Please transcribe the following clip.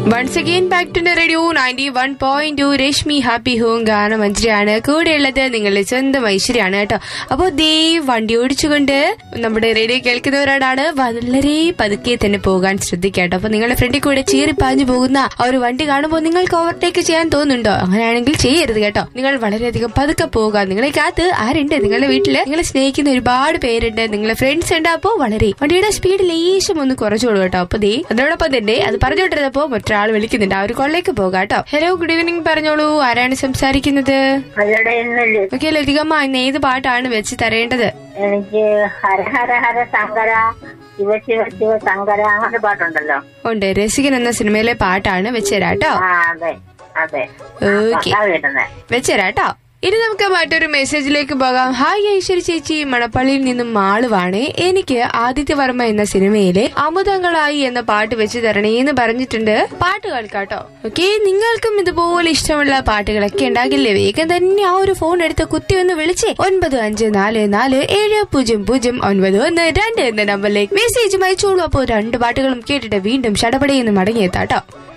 once again back to radio ninety one point two Rashmi happy home ഗാനം മഞ്ജരിയാണ് കൂടെയുള്ളത് നിങ്ങളുടെ സ്വന്തം ഐശ്വര്യാണ് കേട്ടോ അപ്പോ ദേ വണ്ടി ഓടിച്ചുകൊണ്ട് നമ്മുടെ റേഡിയോ കേൾക്കുന്നവരോടാണ് വളരെ പതുക്കെ തന്നെ പോകാൻ ശ്രദ്ധിക്കാട്ടോ അപ്പൊ നിങ്ങളുടെ ഫ്രണ്ടിൽ കൂടെ ചീറി പാഞ്ഞു പോകുന്ന ആ ഒരു വണ്ടി കാണുമ്പോൾ നിങ്ങൾക്ക് ഓവർടേക്ക് ചെയ്യാൻ തോന്നുന്നുണ്ടോ അങ്ങനെയാണെങ്കിൽ ചെയ്യരുത് കേട്ടോ നിങ്ങൾ വളരെയധികം പതുക്കെ പോകുക നിങ്ങളെ കാത്ത് ആരുണ്ട് നിങ്ങളുടെ വീട്ടില് നിങ്ങളെ സ്നേഹിക്കുന്ന ഒരുപാട് പേരുണ്ട് നിങ്ങളെ ഫ്രണ്ട്സ് ഉണ്ട് അപ്പോ വളരെ വണ്ടിയുടെ സ്പീഡ് ലേശം ഒന്ന് കുറച്ചോളൂ കേട്ടോ അപ്പൊ ദേ അതോടൊപ്പം തന്നെ അത് പറഞ്ഞുകൊണ്ടിരുന്നപ്പോ മറ്റൊരാൾ വിളിക്കുന്നുണ്ട് ആ ഒരു കൊള്ളേക്ക് പോകാം കേട്ടോ ഹലോ ഗുഡ് ഈവനിങ് പറഞ്ഞോളൂ ആരാണ് സംസാരിക്കുന്നത് അവരുടെ ഇന്നല്ലേ ഓക്കെ ലതികമ്മ ഇന്ന് ഏത് പാട്ടാണ് വെച്ച് തരേണ്ടത് എനിക്ക് ഹര ഹര ഹര ശങ്കര ശിവ ശിവ ശിവ ശങ്കര അങ്ങനെ പാട്ടുണ്ടല്ലോ ഉണ്ട് രസികൻ എന്ന സിനിമയിലെ പാട്ടാണ് വെച്ചുതരാം കേട്ടോ ആ അതെ അതെ ഓക്കെ അതാ കേട്ടുന്നേ വെച്ചുതരാം കേട്ടോ ഇനി നമുക്ക് മറ്റൊരു മെസ്സേജിലേക്ക് പോകാം ഹായ് ഐശ്വര്യ ചേച്ചി മണപ്പള്ളിയിൽ നിന്നും മാളുവാണ് എനിക്ക് ആദിത്യവർമ്മ എന്ന സിനിമയിലെ അമുതങ്ങളായി എന്ന പാട്ട് വെച്ച് തരണേ എന്ന് പറഞ്ഞിട്ടുണ്ട് പാട്ട് കേൾക്കാട്ടോ ഓക്കെ നിങ്ങൾക്കും ഇതുപോലെ ഇഷ്ടമുള്ള പാട്ടുകളൊക്കെ ഉണ്ടാകില്ലേ വേഗം തന്നെ ആ ഒരു ഫോൺ എടുത്ത് കുത്തി ഒന്ന് വിളിച്ചേ ഒൻപത് അഞ്ച് നാല് നാല് ഏഴ് പൂജ്യം പൂജ്യം ഒൻപത് ഒന്ന് രണ്ട് എന്ന നമ്പറിലേക്ക് മെസ്സേജ് അയച്ചോളൂ അപ്പോൾ രണ്ട് പാട്ടുകളും കേട്ടിട്ട് വീണ്ടും ഷടപടയെന്ന് മടങ്ങിയെത്താട്ടോ